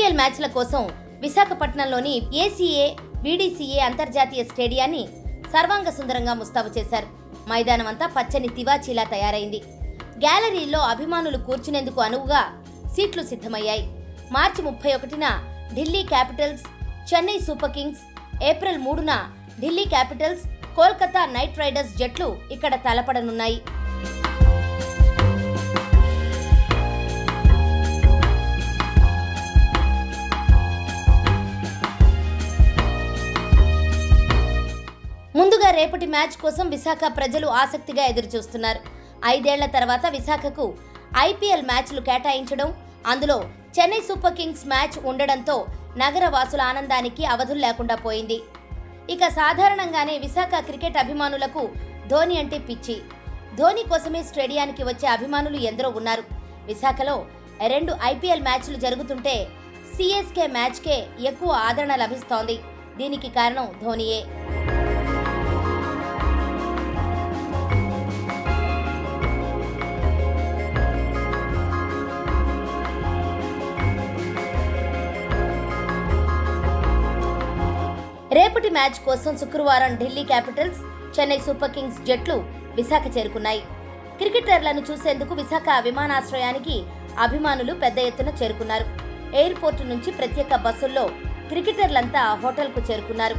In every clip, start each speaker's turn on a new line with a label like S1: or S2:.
S1: IPL మ్యాచ్ల కోసం విశాఖపట్నంలోని ఏసీఏ బీడీసీఏ అంతర్జాతీయ స్టేడియాన్ని సర్వాంగ సుందరంగా ముస్తాబు చేశారు మైదానం అంతా పచ్చని తివాచీలా తయారైంది గ్యాలరీలో అభిమానులు కూర్చునేందుకు అనువుగా సీట్లు సిద్ధమయ్యాయి మార్చి ముప్పై ఒకటిన Delhi Capitals Chennai Super Kings April మూడున Delhi Capitals Kolkata Knight Riders జట్లు ఇక్కడ తలపడనున్నాయి ముందుగా రేపటి మ్యాచ్ కోసం విశాఖ ప్రజలు ఆసక్తిగా ఎదురుచూస్తున్నారు ఐదేళ్ల తర్వాత విశాఖకు ఐపీఎల్ మ్యాచ్లు కేటాయించడం అందులో చెన్నై సూపర్ కింగ్స్ మ్యాచ్ ఉండడంతో నగర వాసుల ఆనందానికి అవధులు లేకుండా పోయింది ఇక సాధారణంగానే విశాఖ క్రికెట్ అభిమానులకు ధోని అంటే పిచ్చి ధోని కోసమే స్టేడియానికి వచ్చే అభిమానులు ఎందరో ఉన్నారు విశాఖలో రెండు ఐపీఎల్ మ్యాచ్లు జరుగుతుంటే సిఎస్కే మ్యాచ్కే ఎక్కువ ఆదరణ లభిస్తోంది దీనికి కారణం ధోనియే రేపటి మ్యాచ్ కోసం శుక్రవారం Delhi Capitals Chennai Super Kings జట్లు విశాఖ చేరుకున్నాయి క్రికెటర్లను చూసేందుకు విశాఖ విమానాశ్రయానికి అభిమానులు పెద్ద ఎత్తున చేరుకున్నారు ఎయిర్పోర్టు నుంచి ప్రత్యేక బస్సుల్లో క్రికెటర్లంతా హోటల్కు చేరుకున్నారు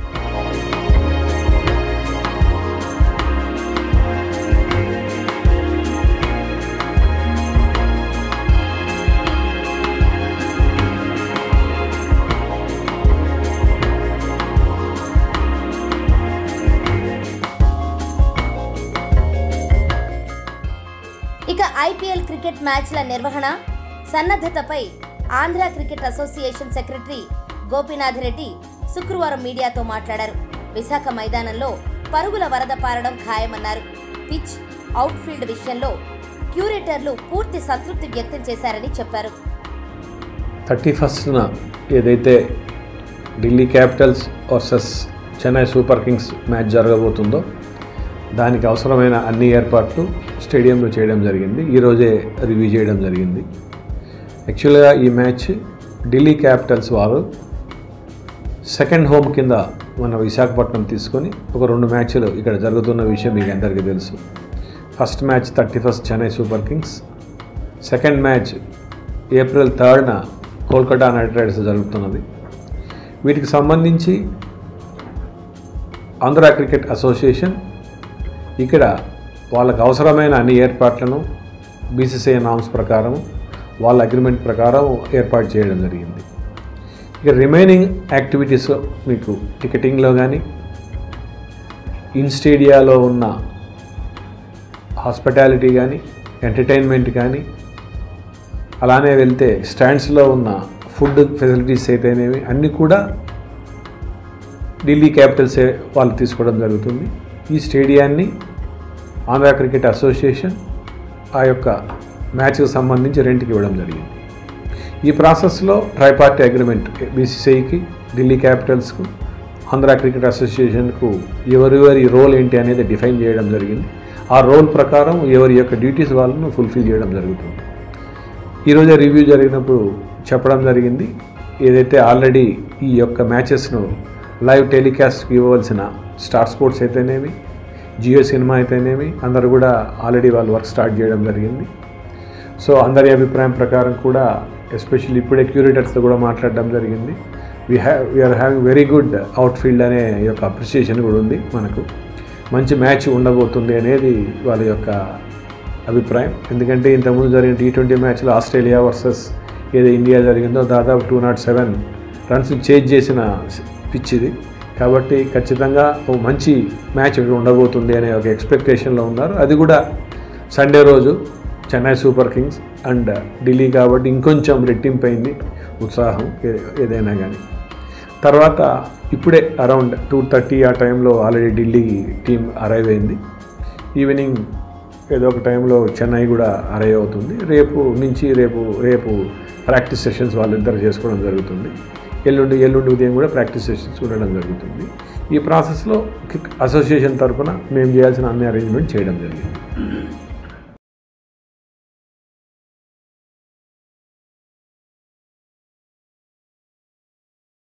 S1: ఇక ఐపీఎల్ క్రికెట్ మ్యాచ్ల నిర్వహణ సన్నద్ధతపై Andhra cricket association secretary Gopinath Reddy శుక్రవారం మీడియాతో మాట్లాడారు విశాఖ మైదానంలో పరుగుల వరద పారడం ఖాయమన్నారు పిచ్ అవుట్ఫీల్డ్ విషయంలో క్యూరేటర్లు పూర్తి సంతృప్తి వ్యక్తం చేశారని చెప్పారు
S2: థర్టీ ఫస్ట్న ఏదైతే Delhi Capitals versus Chennai Super Kings match జరగబోతుందో దానికి అవసరమైన అన్ని ఏర్పాట్లు స్టేడియంలో చేయడం జరిగింది ఈరోజే రివ్యూ చేయడం జరిగింది యాక్చువల్గా ఈ మ్యాచ్ ఢిల్లీ క్యాపిటల్స్ వారు సెకండ్ హోమ్ కింద మన విశాఖపట్నం తీసుకొని ఒక రెండు మ్యాచ్లు ఇక్కడ జరుగుతున్న విషయం మీకు అందరికీ తెలుసు first match thirty first Chennai Super Kings second match April థర్డ్న కోల్కతా నైట్ రైడర్స్ జరుగుతున్నది వీటికి సంబంధించి ఆంధ్ర క్రికెట్ అసోసియేషన్ ఇక్కడ వాళ్ళకు అవసరమైన అన్ని ఏర్పాట్లను బీసీసీఐ నామ్స్ ప్రకారం వాళ్ళ అగ్రిమెంట్ ప్రకారం ఏర్పాటు చేయడం జరిగింది ఇక రిమైనింగ్ యాక్టివిటీస్ మీకు టికెటింగ్లో కానీ ఇన్ స్టేడియాలో ఉన్న హాస్పిటాలిటీ కానీ ఎంటర్టైన్మెంట్ కానీ అలానే వెళ్తే స్టాండ్స్లో ఉన్న ఫుడ్ ఫెసిలిటీస్ అయితేనేవి అన్నీ కూడా ఢిల్లీ క్యాపిటల్సే వాళ్ళు తీసుకోవడం జరుగుతుంది ఈ స్టేడియాన్ని ఆంధ్ర క్రికెట్ అసోసియేషన్ ఆ యొక్క మ్యాచ్కి సంబంధించి రెంట్కి ఇవ్వడం జరిగింది ఈ ప్రాసెస్లో ట్రైపార్టీ అగ్రిమెంట్ బీసీసీఐకి ఢిల్లీ క్యాపిటల్స్కు ఆంధ్ర క్రికెట్ అసోసియేషన్కు ఎవరెవరి రోల్ ఏంటి అనేది డిఫైన్ చేయడం జరిగింది ఆ రోల్ ప్రకారం ఎవరి యొక్క డ్యూటీస్ వాళ్ళను ఫుల్ఫిల్ చేయడం జరుగుతుంది ఈరోజే రివ్యూ జరిగినప్పుడు చెప్పడం జరిగింది ఏదైతే ఆల్రెడీ ఈ యొక్క మ్యాచెస్ను లైవ్ టెలికాస్ట్కి ఇవ్వవలసిన స్టార్ స్పోర్ట్స్ అయితేనేమి జియో సినిమా అయితేనేమి అందరూ కూడా ఆల్రెడీ వాళ్ళు వర్క్ స్టార్ట్ చేయడం జరిగింది సో అందరి అభిప్రాయం ప్రకారం కూడా ఎస్పెషల్లీ ఇప్పుడే క్యూరేటర్స్తో కూడా మాట్లాడడం జరిగింది we have we are having very good outfield అనే యొక్క అప్రిసియేషన్ కూడా ఉంది మనకు మంచి మ్యాచ్ ఉండబోతుంది అనేది వాళ్ళ యొక్క అభిప్రాయం ఎందుకంటే ఇంతకుముందు జరిగిన టీ ట్వంటీ మ్యాచ్లో ఆస్ట్రేలియా వర్సెస్ ఏదో ఇండియా జరిగిందో దాదాపు two not seven runs change చేసిన పిచ్ ఇది కాబట్టి ఖచ్చితంగా ఓ మంచి మ్యాచ్ ఇక్కడ ఉండబోతుంది అనే ఒక ఎక్స్పెక్టేషన్లో ఉన్నారు అది కూడా సండే రోజు Chennai Super Kings and Delhi కాబట్టి ఇంకొంచెం రెట్టింపైంది ఉత్సాహం ఏ- ఏదైనా కానీ తర్వాత ఇప్పుడే అరౌండ్ టూ థర్టీ ఆ టైంలో ఆల్రెడీ ఢిల్లీ టీం అరైవ్ అయింది ఈవినింగ్ ఏదో ఒక టైంలో చెన్నై కూడా అరైవ్ అవుతుంది రేపు నుంచి రేపు రేపు ప్రాక్టీస్ సెషన్స్ వాళ్ళిద్దరు చేసుకోవడం జరుగుతుంది ఎల్లుండి ఎల్లుండి ఉదయం కూడా ప్రాక్టీస్ సెషన్స్ ఉండడం జరుగుతుంది ఈ ప్రాసెస్లో అసోసియేషన్ తరఫున మేము చేయాల్సిన అన్ని అరేంజ్మెంట్ చేయడం జరిగింది